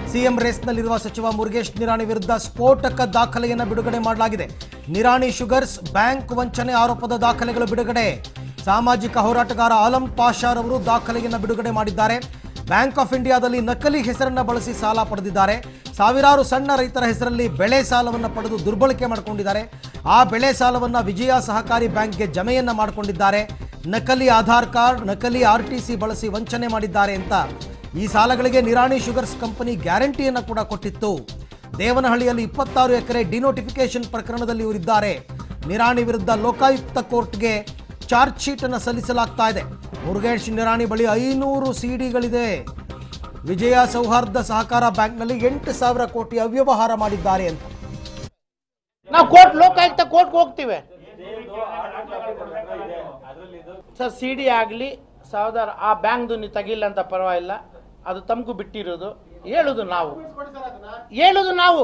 CM ರೇಸ್ನಲ್ಲಿರುವ ಸಚಿವ ಮುರುಗೇಶ್ ನಿರಾಣಿ ವಿರುದ್ಧ ಸ್ಫೋಟಕ ದಾಖಲೆಯನ್ನು ಬಿಡುಗಡೆ ಮಾಡಲಾಗಿದೆ ನಿರಾಣಿ ಶುಗರ್ಸ್ ಬ್ಯಾಂಕ್ ವಂಚನೆ ಆರೋಪದ ದಾಖಲೆಗಳು ಬಿಡುಗಡೆ ಸಾಮಾಜಿಕ ಹೋರಾಟಗಾರ ಆಲಂ ಪಾಷಾರ್ ಅವರು ದಾಖಲೆಯನ್ನು ಬಿಡುಗಡೆ ಮಾಡಿದ್ದಾರೆ ಬ್ಯಾಂಕ್ ಆಫ್ ಇಂಡಿಯಾದಲ್ಲಿ ನಕಲಿ ಹೆಸರನ್ನ ಬಳಸಿ ಸಾಲ ಪಡೆದಿದ್ದಾರೆ ಸಾವಿರಾರು ಸಣ್ಣ ರೈತರ ಹೆಸರಲ್ಲಿ ಬೆಳೆ ಸಾಲವನ್ನು ಪಡೆದು ದುರ್ಬಳಕೆ ಮಾಡಿಕೊಂಡಿದ್ದಾರೆ ಆ ಬೆಳೆ ಸಾಲವನ್ನು ವಿಜಯ ಸಹಕಾರಿ ಬ್ಯಾಂಕ್ಗೆ ಜಮೆಯನ್ನ ಮಾಡಿಕೊಂಡಿದ್ದಾರೆ ನಕಲಿ ಆಧಾರ್ ಕಾರ್ಡ್ ನಕಲಿ ಆರ್ ಟಿ ಸಿ ಬಳಸಿ ವಂಚನೆ ಮಾಡಿದ್ದಾರೆ ಅಂತ ಈ ಸಾಲಗಳಿಗೆ ನಿರಾಣಿ ಶುಗರ್ಸ್ ಕಂಪನಿ ಗ್ಯಾರಂಟಿಯನ್ನು ಕೂಡ ಕೊಟ್ಟಿತ್ತು ದೇವನಹಳ್ಳಿಯಲ್ಲಿ ಇಪ್ಪತ್ತಾರು ಎಕರೆ ಡಿನೋಟಿಫಿಕೇಶನ್ ಪ್ರಕರಣದಲ್ಲಿ ಇವರಿದ್ದಾರೆ ನಿರಾಣಿ ವಿರುದ್ಧ ಲೋಕಾಯುಕ್ತ ಕೋರ್ಟ್ಗೆ ಚಾರ್ಜ್ ಶೀಟ್ ಅನ್ನು ಸಲ್ಲಿಸಲಾಗ್ತಾ ಇದೆ ಮುರುಗೇಶ್ ನಿರಾಣಿ ಬಳಿ ಐನೂರು ಸಿಡಿಗಳಿದೆ ವಿಜಯ ಸೌಹಾರ್ದ ಸಹಕಾರ ಬ್ಯಾಂಕ್ನಲ್ಲಿ ಎಂಟು ಸಾವಿರ ಕೋಟಿ ಅವ್ಯವಹಾರ ಮಾಡಿದ್ದಾರೆ ಅಂತ ನಾವು ಕೋರ್ಟ್ ಲೋಕಾಯುಕ್ತ ಕೋರ್ಟ್ಗೆ ಹೋಗ್ತೀವಿ ಸರ್ ಸಿ ಡಿ ಆಗಲಿ ಸಾವಿರ ಆ ಬ್ಯಾಂಕ್ದು ನೀವು ತೆಗಿಲ್ಲ ಅಂತ ಪರವಾಗಿಲ್ಲ ಅದು ತಮಗೂ ಬಿಟ್ಟಿರೋದು ಹೇಳುದು ನಾವು ಹೇಳುದು ನಾವು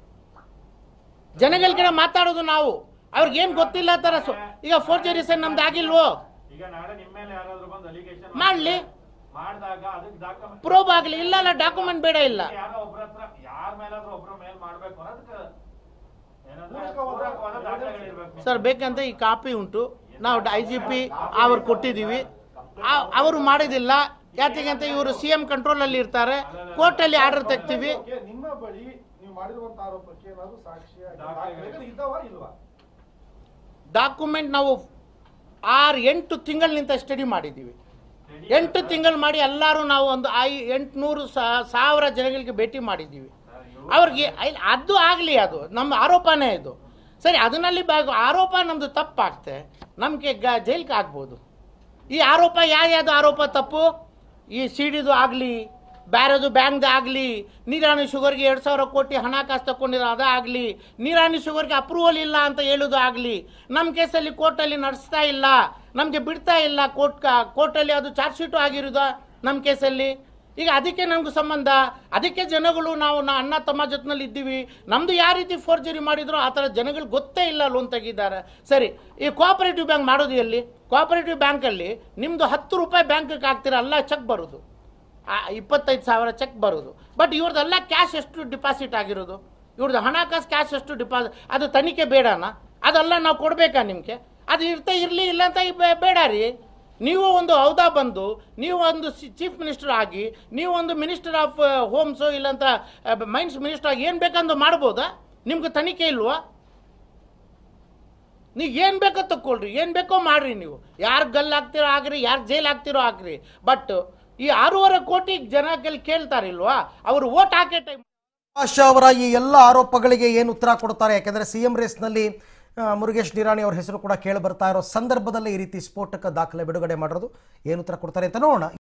ಜನಗಳ ಕಡೆ ಮಾತಾಡೋದು ನಾವು ಅವ್ರಿಗೇನು ಗೊತ್ತಿಲ್ಲ ತರ ಸೊ ಈಗ ಫೋರ್ಜರೀಸ್ ನಮ್ದು ಆಗಿಲ್ವೋ ಈಗ ನಾಳೆ ನಿಮ್ಮ ಮೇಲೆ ಯಾರಾದ್ರೂ ಬಂದು ಅಲಿಗೇಷನ್ ಮಾಡ್ಲಿ ಮಾಡಿದಾಗ ಅದಕ್ಕೆ ಡಾಕ್ಯುಮೆಂಟ್ ಪ್ರೂವ್ ಆಗಲಿ ಇಲ್ಲ ಇಲ್ಲ ಡಾಕ್ಯುಮೆಂಟ್ ಬೇಡ ಇಲ್ಲ ಯಾರೋ ಒಬ್ರ ಹತ್ರ ಯಾರ ಮೇಲಾದ್ರೂ ಒಬ್ರ ಮೇಲ್ ಮಾಡ್ಬೇಕು ಅನ್ನೋದಕ್ಕೆ ಏನಂದ್ರೆ ಪೂರಕವಾದ ದಾಖಲೆಗಳಿರ್ಬೇಕು ಸರ್ ಬೇಕಂತ ಈ ಕಾಪಿ ಉಂಟು ನಾವು ಐ ಜಿ ಪಿ ಅವ್ರು ಕೊಟ್ಟಿದ್ದೀವಿ ಆ- ಅವರು ಮಾಡಿದಿಲ್ಲ ಯಾತಿಗಂತ ಇವರು ಸಿ ಎಂ ಕಂಟ್ರೋಲಲ್ಲಿ ಇರ್ತಾರೆ ಕೋರ್ಟಲ್ಲಿ ಆರ್ಡರ್ ತೆಗ್ತೀವಿ ಓಕೆ, ನಿಮ್ಮ ಬಳಿ ನೀವು ಮಾಡಿರುವಂತ ಆರೋಪಕ್ಕೆ ಏನಾದ್ರು ಸಾಕ್ಷಿ ದಾಖಲೆಗಳು ಇದ್ದಾವ ಇಲ್ವಾ ಡಾಕ್ಯುಮೆಂಟ್ ನಾವು ಆರು ಎಂಟು ತಿಂಗಳಿನಿಂದ ಸ್ಟಡಿ ಮಾಡಿದ್ದೀವಿ ಎಂಟು ತಿಂಗಳು ಮಾಡಿ ಎಲ್ಲರೂ ನಾವು ಒಂದು ಐ ಎಂಟುನೂರು ಸಾವಿರ ಜನಗಳಿಗೆ ಭೇಟಿ ಮಾಡಿದ್ದೀವಿ ಅವ್ರಿಗೆ ಐ- ಅದು ಆಗಲಿ ಅದು ನಮ್ಮ ಆರೋಪನೇ ಇದು ಸರಿ ಅದನ್ನಲ್ಲಿ ಭಾಗ ಆರೋಪ ನಮ್ಮದು ತಪ್ಪಾಗ್ತೆ ನಮಗೆ ಗ ಜೈಲ್ಗೆ ಆಗ್ಬೋದು ಈ ಆರೋಪ ಯಾವ್ಯಾವುದು ಆರೋಪ ತಪ್ಪು ಈ ಸಿಡಿದು ಆಗಲಿ ಬ್ಯಾರದು ಬ್ಯಾಂಕ್ದು ಆಗಲಿ ನೀರಾಣಿ ಶುಗರ್ಗೆ ಎರಡು ಸಾವಿರ ಕೋಟಿ ಹಣಕಾಸು ತಗೊಂಡಿರೋ ಅದಾಗಲಿ ನೀರಾಣಿ ಶುಗರ್ಗೆ ಅಪ್ರೂವಲ್ ಇಲ್ಲ ಅಂತ ಹೇಳೋದು ಆಗಲಿ ನಮ್ಮ ಕೇಸಲ್ಲಿ ಕೋರ್ಟಲ್ಲಿ ನಡೆಸ್ತಾ ಇಲ್ಲ ನಮಗೆ ಬಿಡ್ತಾ ಇಲ್ಲ ಕೋರ್ಟ್ ಕೋರ್ಟಲ್ಲಿ ಅದು ಚಾರ್ಜ್ ಶೀಟು ಆಗಿರೋದು ನಮ್ಮ ಕೇಸಲ್ಲಿ ಈಗ ಅದಕ್ಕೆ ನಮ್ಗೆ ಸಂಬಂಧ ಅದಕ್ಕೆ ಜನಗಳು ನಾವು ನಾ ಅಣ್ಣ ತಮ್ಮ ಜೊತೆನಲ್ಲಿ ಇದ್ದೀವಿ ನಮ್ಮದು ಯಾವ ರೀತಿ ಫೋರ್ಜರಿ ಮಾಡಿದ್ರು ಆ ಥರ ಜನಗಳು ಗೊತ್ತೇ ಇಲ್ಲ ಲೋನ್ ತೆಗಿದ್ದಾರೆ ಸರಿ ಈ ಕೋಆಪರೇಟಿವ್ ಬ್ಯಾಂಕ್ ಮಾಡೋದು ಎಲ್ಲಿ ಕೋಆಪರೇಟಿವ್ ಬ್ಯಾಂಕಲ್ಲಿ ನಿಮ್ಮದು ಹತ್ತು ರೂಪಾಯಿ ಬ್ಯಾಂಕಿಗೆ ಹಾಕ್ತೀರ ಎಲ್ಲ ಚೆಕ್ ಬರೋದು ಆ ಇಪ್ಪತ್ತೈದು ಸಾವಿರ ಚೆಕ್ ಬರೋದು ಬಟ್ ಇವ್ರದ್ದೆಲ್ಲ ಕ್ಯಾಶ್ ಎಷ್ಟು ಡಿಪಾಸಿಟ್ ಆಗಿರೋದು ಇವ್ರದ್ದು ಹಣಕಾಸು ಕ್ಯಾಶ್ ಎಷ್ಟು ಡಿಪಾಸಿಟ್ ಅದು ತನಿಖೆ ಬೇಡನಾ ಅದೆಲ್ಲ ನಾವು ಕೊಡಬೇಕಾ ನಿಮಗೆ ಅದು ಇರ್ತಾ ಇರಲಿ ಇಲ್ಲ ಅಂತ ಈ ಬೇ- ಬೇಡ ರೀ ನೀವು ಒಂದು ಹೌದಾ ಬಂದು ನೀವು ಒಂದು ಚೀಫ್ ಮಿನಿಸ್ಟರ್ ಆಗಿ ನೀವು ಒಂದು ಮಿನಿಸ್ಟರ್ ಆಫ್ ಹೋಮ್ಸು ಇಲ್ಲಂತ ಮೈನ್ಸ್ ಮಿನಿಸ್ಟರ್ ಆಗಿ ಏನು ಬೇಕಂದು ಮಾಡ್ಬೋದಾ ನಿಮ್ಗೆ ತನಿಖೆ ಇಲ್ವಾ ನೀವು ಏನು ಬೇಕೋ ತಗೊಳ್ರಿ ಏನು ಬೇಕೋ ಮಾಡ್ರಿ ನೀವು ಯಾರು ಗಲ್ ಹಾಕ್ತಿರೋ ಆಗ್ರಿ ಯಾರು ಜೈಲ್ ಹಾಕ್ತಿರೋ ಆಗ್ರಿ ಬಟ್ ಈ ಆರೂವರೆ ಕೋಟಿ ಜನಗಳು ಕೇಳ್ತಾರಿಲ್ವಾ ಅವರು ಓಟ್ ಹಾಕೇ ಟೈಮ್ ಆಶಾ ಅವರ ಈ ಎಲ್ಲ ಆರೋಪಗಳಿಗೆ ಏನು ಉತ್ತರ ಕೊಡ್ತಾರೆ ಯಾಕೆಂದರೆ ಸಿ ಎಂ ರೇಸ್ನಲ್ಲಿ ಆ, ಮುರುಗೇಶ್ ನಿರಾಣಿ ಅವರ ಹೆಸರು ಕೂಡ ಕೇಳಿ ಬರ್ತಾ ಇರೋ ಸಂದರ್ಭದಲ್ಲಿ ಈ ರೀತಿ ಸ್ಫೋಟಕ ದಾಖಲೆ ಬಿಡುಗಡೆ ಮಾಡಿರೋದು ಏನು ಉತ್ತರ ಕೊಡ್ತಾರೆ ಅಂತ ನೋಡೋಣ